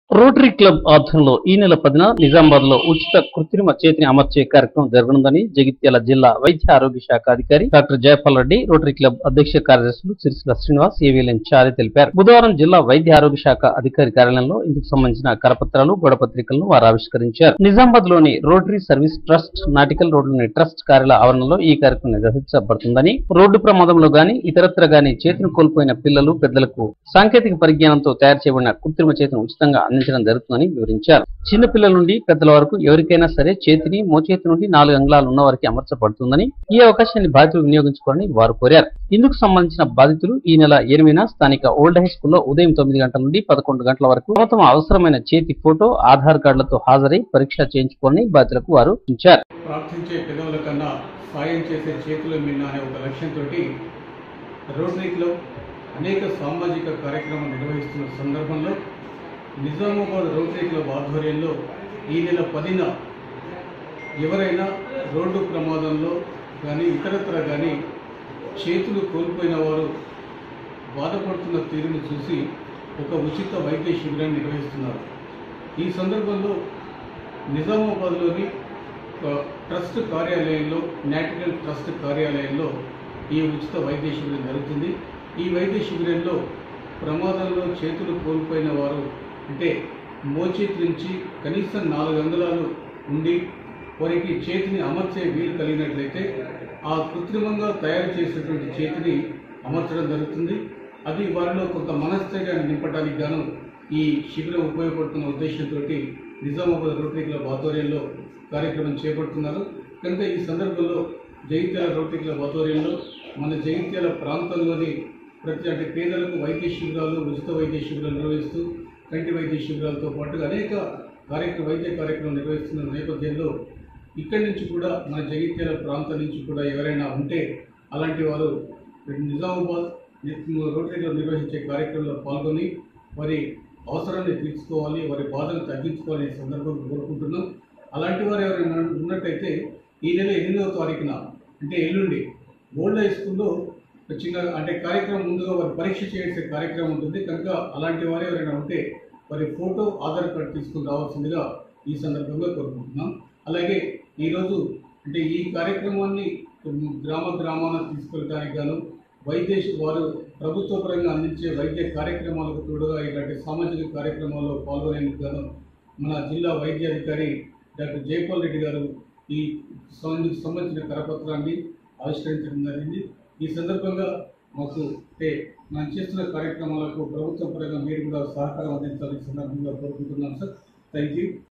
rotary club ఆధ్వర్యంలో ఈ నెల పదిన నిజామాబాద్ లో ఉచిత కృత్రిమ చేతిని అమర్చే కార్యక్రమం జరగనుందని జగిత్యాల జిల్లా వైద్య ఆరోగ్య శాఖ అధికారి doctor Jayapal Reddy rotary club అధ్యక్ష కార్యదర్శులు సిరిసిల శ్రీనివాస్ ఏవీఎల్ఎన్ చారి తెలిపారు బుధవారం జిల్లా వైద్య ఆరోగ్య శాఖ అధికారి కార్యాలయంలో ఇందుకు సంబంధించిన కరపత్రాలు గోడపత్రికలను వారు ఆవిష్కరించారు నిజామాబాద్ లోని రోటరీ సర్వీస్ ట్రస్ట్ నాటికల్ రోడ్లోని ట్రస్ట్ కార్యాలయ ఆవరణలో ఈ కార్యక్రమం నిర్వహించబడుతుందని రోడ్డు ప్రమాదంలో గాని ఇతరత్ర గాని చేతిని కోల్పోయిన పిల్లలు పెద్దలకు సాంకేతిక పరిజ్ఞానంతో తయారు చేయబడిన కృత్రిమ చేతిని ఉచితంగా అందించడం జరుగుతుందని వివరించారు చిన్న పిల్లల నుండి పెద్దల వరకు ఎవరికైనా సరే చేతిని మోచేతి నుండి నాలుగు అంగుళాలు ఉన్న వారికి అమర్చబడుతుందని ఈ అవకాశాన్ని బాధితులు వినియోగించుకోవాలని వారు కోరారు ఇందుకు సంబంధించిన బాధితులు ఈ నెల ఎనిమిదిన స్థానిక ఓల్డ్ హై స్కూల్లో ఉదయం తొమ్మిది గంటల నుండి పదకొండు గంటల వరకు తమ తమ అవసరమైన చేతి ఫోటో ఆధార్ కార్డులతో హాజరై పరీక్ష చేయించుకోవాలని బాధితులకు వారు సూచించారు ప్రార్థించే పెదవుల కన్నా సాయం చేసే చేతుల మిన్న అనే ఒక లక్ష్యంతో రోటరీ క్లబ్ అనేక సామాజిక కార్యక్రమాలు నిర్వహిస్తున్న సందర్భంలో నిజామాబాద్ రోటరీ క్లబ్ ఆధ్వర్యంలో ఈ నెల పదిన ఎవరైనా రోడ్డు ప్రమాదంలో కానీ ఇతరత్ర కానీ చేతులు కోల్పోయిన వారు బాధపడుతున్న తీరును చూసి ఒక ఉచిత వైద్య శిబిరాన్ని నిర్వహిస్తున్నారు ఈ సందర్భంలో నిజామాబాద్లోని ఒక ట్రస్ట్ కార్యాలయంలో నాటికల్ ట్రస్ట్ కార్యాలయంలో ఈ ఉచిత వైద్య శిబిరం జరుగుతుంది ఈ వైద్య శిబిరంలో ప్రమాదంలో చేతులు కోల్పోయిన వారు అంటే మోచేతి నుంచి కనీసం నాలుగు అంగుళాలు ఉండి వారికి చేతిని అమర్చే వీలు కలిగినట్లయితే ఆ కృత్రిమంగా తయారు చేసినటువంటి చేతిని అమర్చడం జరుగుతుంది అది వారిలో కొంత మనస్థైర్యాన్ని నింపడానికి గాను ఈ శిబిరం ఉపయోగపడుతున్న ఉద్దేశంతో నిజామాబాద్ రోటరీ క్లబ్ ఆధ్వర్యంలో కార్యక్రమం చేపడుతున్నారు కనుక ఈ సందర్భంలో జగిత్యాల రోటరీ క్లబ్ ఆధ్వర్యంలో మన జగిత్యాల ప్రాంతంలోని ప్రతి అంటే పేదలకు వైద్య శిబిరాలు ఉచిత వైద్య శిబిరాలు నిర్వహిస్తూ కంటి వైద్య శిబిరాలతో పాటు అనేక కార్యక్రమ వైద్య కార్యక్రమం నిర్వహిస్తున్న నేపథ్యంలో ఇక్కడి నుంచి కూడా మన జగిత్యాల ప్రాంతం నుంచి కూడా ఎవరైనా ఉంటే అలాంటి వారు నిజామాబాద్ రోటరీ క్లబ్ నిర్వహించే కార్యక్రమంలో పాల్గొని వారి అవసరాన్ని తీర్చుకోవాలి వారి బాధను తగ్గించుకోవాలనే సందర్భం కోరుకుంటున్నాం అలాంటి వారు ఎవరైనా ఉన్నట్టయితే ఈ నెల ఎనిమిదవ తారీఖున అంటే ఎల్లుండి ఓల్డ్ హై స్కూల్లో చిన్న అంటే కార్యక్రమం ముందుగా వారి పరీక్ష చేసే కార్యక్రమం ఉంటుంది కనుక అలాంటి వారు ఎవరైనా ఉంటే వారి ఫోటో ఆధార్ కార్డు తీసుకుని రావాల్సిందిగా ఈ సందర్భంగా కోరుకుంటున్నాం అలాగే ఈరోజు అంటే ఈ కార్యక్రమాన్ని గ్రామ గ్రామాన తీసుకెళ్ళడానికి గాను వైద్య వారు ప్రభుత్వ పరంగా అందించే వైద్య కార్యక్రమాలకు తోడుగా ఇలాంటి సామాజిక కార్యక్రమాల్లో పాల్గొనేందుకు గాను మన జిల్లా వైద్య అధికారి డాక్టర్ జయపాల్ రెడ్డి గారు ఈ సంబంధించి సంబంధించిన కరపత్రాన్ని ఆవిష్కరించడం జరిగింది ఈ సందర్భంగా మాకు అంటే మనం చేస్తున్న కార్యక్రమాలకు ప్రభుత్వం పరంగా మీరు కూడా సహకారం అందించాలని సందర్భంగా కోరుకుంటున్నాం సార్ థ్యాంక్ యూ